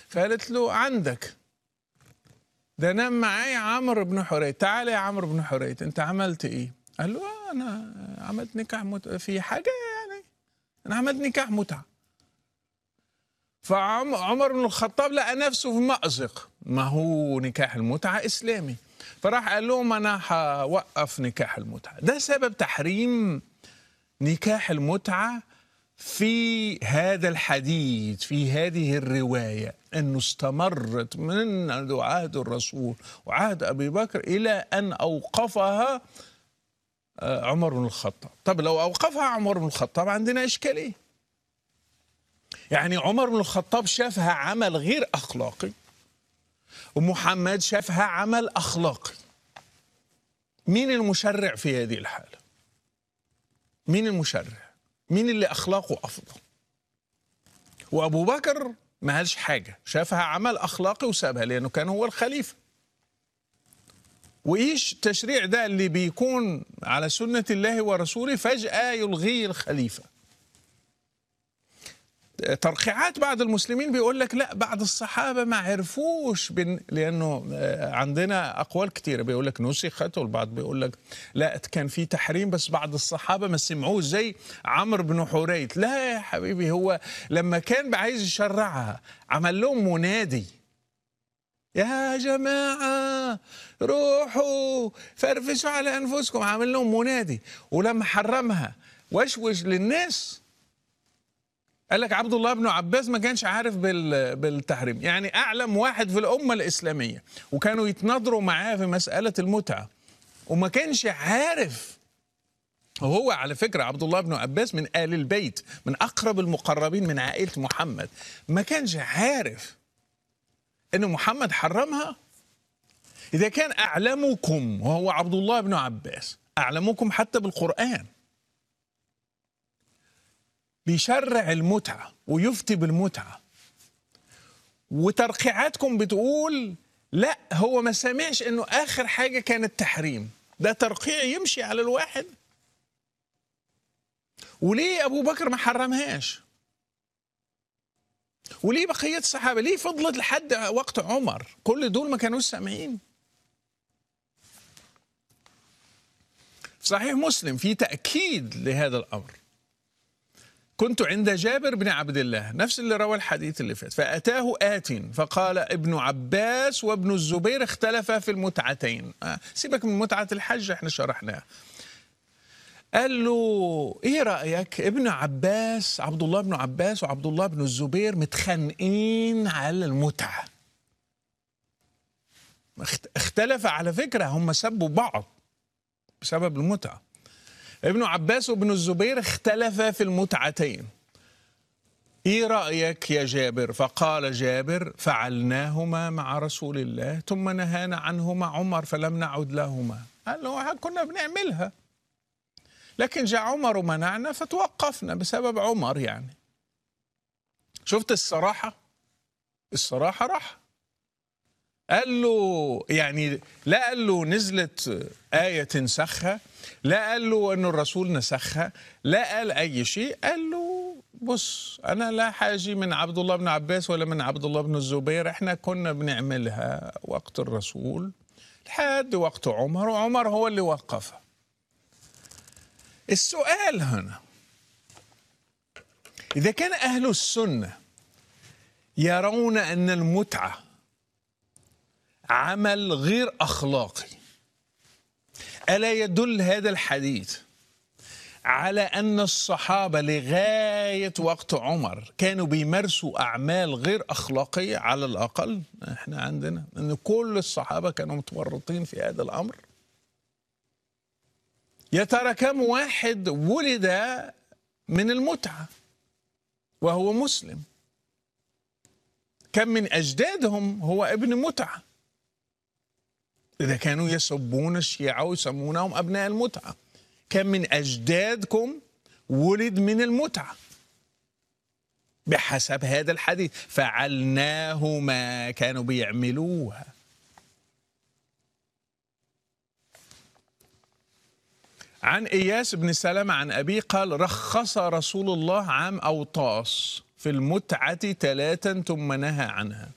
فقالت له عندك ده نام معايا عمرو بن حريت تعال يا عمرو بن حريت انت عملت ايه قال له آه انا عملت نكاح مت... في حاجه يعني انا عملت نكاح متعه فعمر بن الخطاب لقى نفسه في مأزق ما هو نكاح المتعه اسلامي فراح قال لهم انا هوقف نكاح المتعه ده سبب تحريم نكاح المتعه في هذا الحديث في هذه الروايه انه استمرت من عهد الرسول وعهد ابي بكر الى ان اوقفها عمر بن الخطاب طب لو اوقفها عمر بن الخطاب عندنا اشكاليه يعني عمر بن الخطاب شافها عمل غير اخلاقي ومحمد شافها عمل اخلاقي مين المشرع في هذه الحاله مين المشرع مين اللي اخلاقه افضل وابو بكر ما قالش حاجه شافها عمل اخلاقي وسابها لانه كان هو الخليفه وايش التشريع ده اللي بيكون على سنه الله ورسوله فجاه يلغيه الخليفه ترقيعات بعض المسلمين بيقول لك لا بعض الصحابه ما عرفوش بن... لانه عندنا اقوال كثيره بيقول لك نسخت والبعض بيقول لك لا كان في تحريم بس بعض الصحابه ما سمعوه زي عمرو بن حريت لا يا حبيبي هو لما كان عايز يشرعها عمل لهم منادي يا جماعة روحوا فرفشوا على أنفسكم عمل لهم منادي ولما حرمها وشوش للناس قال لك عبد الله بن عباس ما كانش عارف بالتحريم يعني اعلم واحد في الامه الاسلاميه وكانوا يتناظروا معاه في مساله المتعه وما كانش عارف وهو على فكره عبد الله بن عباس من ال البيت من اقرب المقربين من عائله محمد ما كانش عارف ان محمد حرمها اذا كان اعلمكم وهو عبد الله بن عباس اعلمكم حتى بالقران بيشرع المتعة ويفتي بالمتعة وترقيعاتكم بتقول لا هو ما سمعش انه اخر حاجة كانت تحريم ده ترقيع يمشي على الواحد وليه ابو بكر ما حرمهاش وليه بقية الصحابة ليه فضلت لحد وقت عمر كل دول ما كانوش سامعين صحيح مسلم في تأكيد لهذا الأمر كنت عند جابر بن عبد الله نفس اللي روى الحديث اللي فات فأتاه آت فقال ابن عباس وابن الزبير اختلفا في المتعتين آه سيبك من متعة الحج احنا شرحناها قال له ايه رأيك ابن عباس عبد الله بن عباس وعبد الله بن الزبير متخانقين على المتعة اختلف على فكرة هم سبوا بعض بسبب المتعه ابن عباس وابن الزبير اختلفا في المتعتين ايه رايك يا جابر فقال جابر فعلناهما مع رسول الله ثم نهانا عنهما عمر فلم نعد لهما قال له كنا بنعملها لكن جاء عمر ومنعنا فتوقفنا بسبب عمر يعني شفت الصراحه الصراحه راح قال له يعني لا قال له نزلت آية تنسخها لا قال له أن الرسول نسخها لا قال أي شيء قال له بص أنا لا حاجة من عبد الله بن عباس ولا من عبد الله بن الزبير إحنا كنا بنعملها وقت الرسول لحد وقت عمر وعمر هو اللي وقفها السؤال هنا إذا كان أهل السنة يرون أن المتعة عمل غير اخلاقي الا يدل هذا الحديث على ان الصحابه لغايه وقت عمر كانوا بيمارسوا اعمال غير اخلاقيه على الاقل احنا عندنا ان كل الصحابه كانوا متورطين في هذا الامر يا ترى كم واحد ولد من المتعه وهو مسلم كم من اجدادهم هو ابن متعه إذا كانوا يسبون الشيعة ويسمونهم أبناء المتعة كم من أجدادكم ولد من المتعة بحسب هذا الحديث فعلناه ما كانوا بيعملوها عن إياس بن سلمة عن أبي قال رخص رسول الله عام أوطاس في المتعة ثلاثا ثم نهى عنها